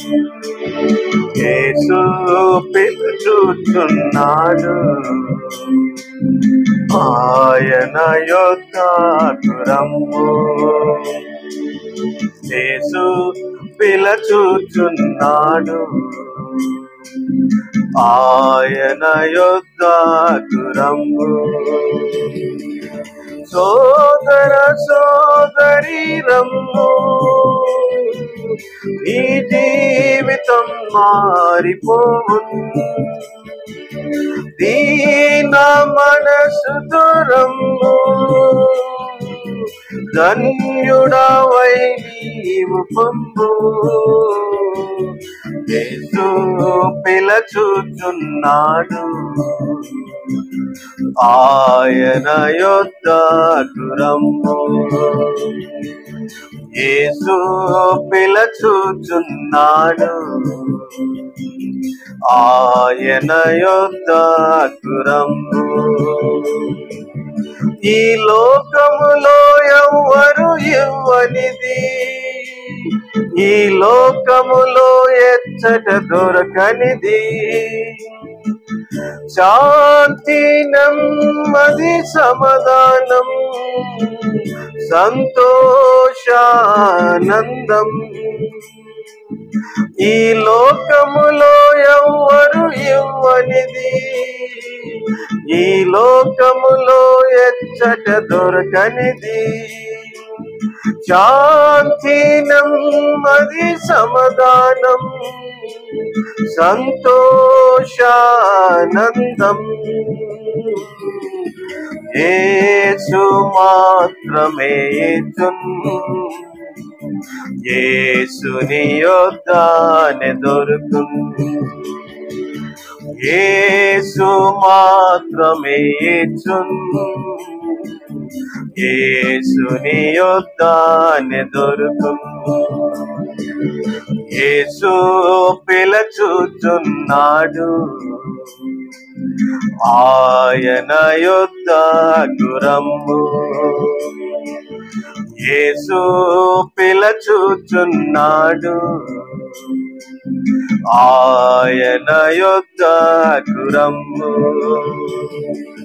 యేసు పిలుచుచున్నాడు ఆయన యొక్కకు రమ్ము యేసు పిలచుచున్నాడు ఆయన యొక్కకు రమ్ము సోదర సోదరి రమ్ము ఈ జీవితం మారిపోవు దీన మనసు దూరము ధన్యుడవై నీవు పొందు యేసు పిలచుచున్నాడు ఆయన యొద్దకు రమ్ము యేసు పిలచుచున్నాడు ఆయన యొద్దకు రమ్ము ఈ లోకములో ఎవ్వరు ఇవ్వనిది ఈ లోకములో ఎచ్చట దొరకనిది శాంతి నెమ్మది సమాధానం సంతోషానందం ఈ లోకములో ఎవ్వరు ఇవ్వనిది ఈ లోకములో ఎచ్చట దొరకనిది శాంతి నెమ్మది సమాధానం సంతోషానందం యేసు మాత్రమే యేసుని యొద్దానే దొరుకు యేసు మాత్రమే యేసుని యొద్దానే దొరుకు యేసు పిలచుచున్నాడు ఆయన యొద్దకు రమ్ము యేసు పిలచుచున్నాడు ఆయన యొద్దకు రమ్ము